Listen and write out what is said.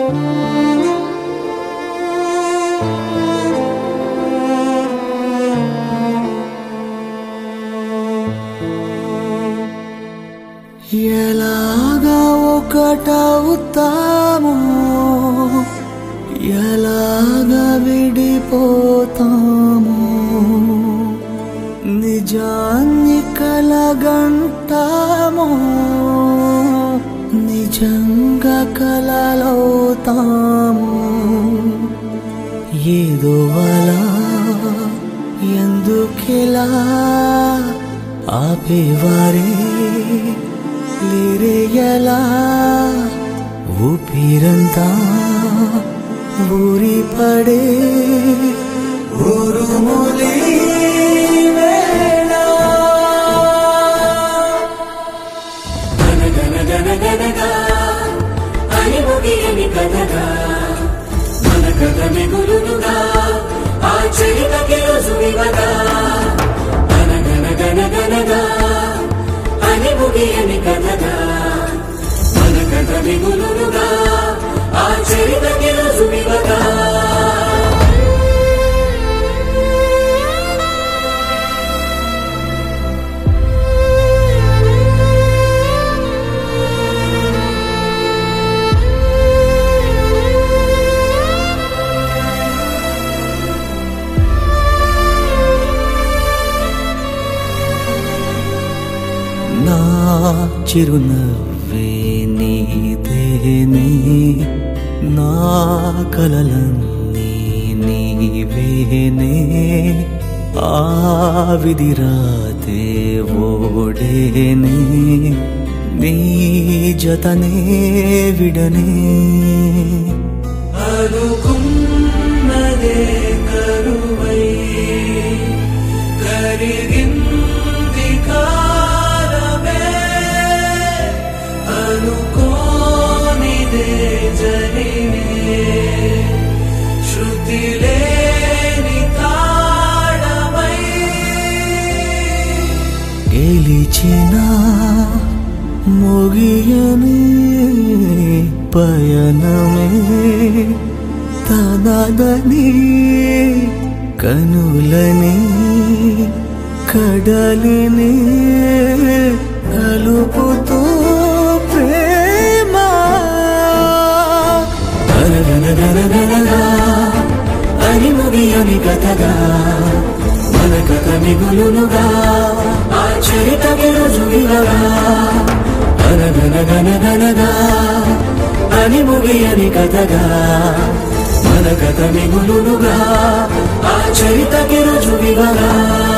ఎలాగా ఒకటవుతామో ఎలాగా విడిపోతామో నిజాన్ని కలగంటామో నిజంగా కలలవుతామో ఏదో అలా ఎందుకిలా ఆపేవారే లేరే ఎలా ఊపిరంతా ఊరి పడే ఊరుములి వేళ గనగనగనగనగా అని ముగియని కథగా మన కథ మిగులునుగా ఆ చరితకి రుజువివగా గనగనగనగనగా అని ముగియని కథగా మన కథ మిగులునుగా ఆ చరితకి రుజువివగా నా చిరునవ్వే నీదేనే నా కలలన్నీ నీవేనే ఆ విధిరాతే ఓడేనే నీ జతనే విడనే అనుకున్నదే కరువై కరిగింది కాలమే అనుకోనిదే జరిగే శృతి లేని తాళమై గెలిచిన ముగియని పయనమే తనదని కనులని కడలిని కలుపుతూ ప్రేమ గనగనగనగనగా అని ముగియని కథగా మన కథ మిగులునుగా ఆ చరితకి రుజువివగా గనగనగనగనగా అని ముగియని కథగా మన కథ మిగులునుగా ఆ చరితకి రుజువివగా